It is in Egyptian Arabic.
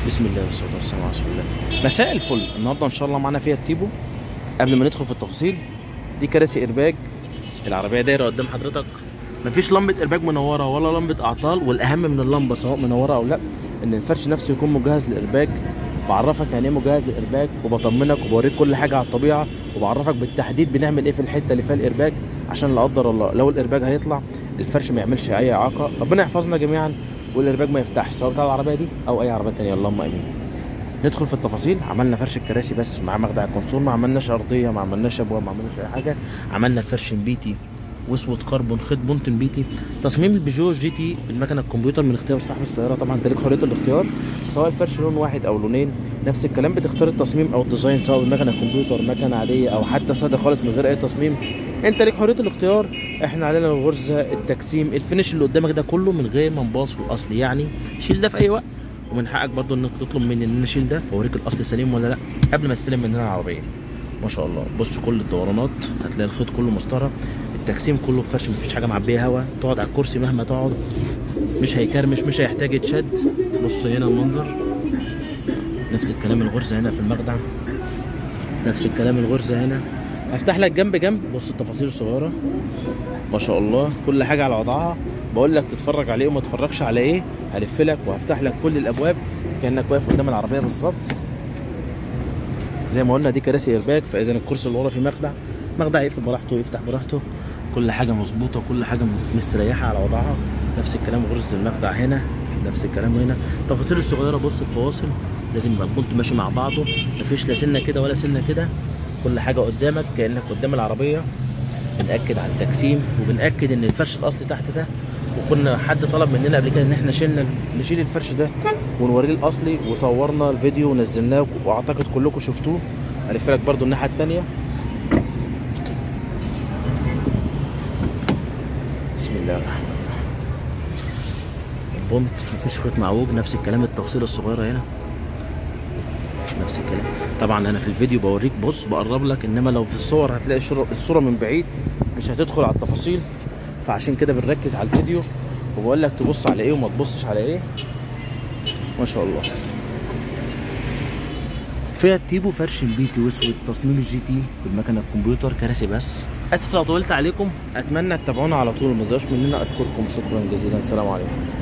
بسم الله والصلاه والسلام على رسول الله مساء الفل النهارده ان شاء الله معانا فيها التيبو قبل ما ندخل في التفاصيل دي كراسي ايرباج العربيه دايره قدام حضرتك مفيش لمبه ايرباج منوره ولا لمبه اعطال والاهم من اللمبه سواء منوره او لا ان الفرش نفسه يكون مجهز للايرباج بعرفك يعني ايه مجهز للايرباج وبطمنك وبوريك كل حاجه على الطبيعه وبعرفك بالتحديد بنعمل ايه في الحته اللي فيها الايرباج عشان لا قدر الله لو الايرباج هيطلع الفرش ما يعملش اي اعاقه ربنا يحفظنا جميعا والايرباج ما يفتحش سواء بتاع العربيه دي او اي عربيه تانية اللهم امين ندخل في التفاصيل عملنا فرش الكراسي بس مع مخدع الكونسول ما عملناش ارضيه ما عملناش ابواب ما عملناش اي حاجه عملنا فرش بيتي واسود كربون خيط بونتن بيتي تصميم البيجو جي تي المكنه الكمبيوتر من اختيار صاحب السياره طبعا انت ليك حريه الاختيار سواء الفرش لون واحد او لونين نفس الكلام بتختار التصميم او الديزاين سواء بالمكنه الكمبيوتر مكنه عاديه او حتى ساده خالص من غير اي تصميم انت ليك حريه الاختيار احنا علينا الغرزه التجسيم الفينش اللي قدامك ده كله من غير ما نباص في الاصل يعني شيل ده في اي وقت ومن حقك برضو انك تطلب مني ان انا اشيل ده واوريك الاصل سليم ولا لا قبل ما تستلم مننا العربيه ما شاء الله بص كل الدورانات هتلاقي الخيط كله مسطره التجسيم كله فرش مفيش حاجه معبيه هوا تقعد على الكرسي مهما تقعد مش هيكرمش مش هيحتاج يتشد بص هنا المنظر نفس الكلام الغرزه هنا في المخدع نفس الكلام الغرزه هنا هفتح لك جنب جنب بص التفاصيل الصغيره ما شاء الله كل حاجه على وضعها بقول لك تتفرج عليه وما تتفرجش على ايه هلف لك وهفتح لك كل الابواب كانك واقف قدام العربيه بالظبط زي ما قلنا دي كراسي ايرباك فاذا الكرسي اللي ورا فيه مخدع مخدع يقفل براحته ويفتح براحته كل حاجه مظبوطه وكل حاجه مستريحه على وضعها نفس الكلام غرز المخدع هنا نفس الكلام هنا التفاصيل الصغيره بص الفواصل لازم يبقى البولت ماشي مع بعضه مفيش لا سنه كده ولا سنه كده كل حاجه قدامك كانك قدام العربيه بنأكد على التجسيم وبنأكد ان الفرش الاصلي تحت ده وكنا حد طلب مننا قبل كده ان احنا شلنا نشيل الفرش ده ونوريه الاصلي وصورنا الفيديو ونزلناه واعتقد كلكم شفتوه هلف لك برده الناحيه الثانيه بسم الله الرحمن الرحيم البونت مفيش خيط معوج نفس الكلام التفصيله الصغيره هنا نفس الكلام طبعا انا في الفيديو بوريك بص بقرب لك انما لو في الصور هتلاقي الصوره من بعيد مش هتدخل على التفاصيل فعشان كده بنركز على الفيديو وبقول لك تبص على ايه وما تبصش على ايه ما شاء الله فيها تيبو فرش البيتي واسود تصميم الجي تي بالمكنه الكمبيوتر كراسي بس اسف لو طولت عليكم اتمنى تتابعونا على طول ما تزهقوش مننا اشكركم شكرا جزيلا السلام عليكم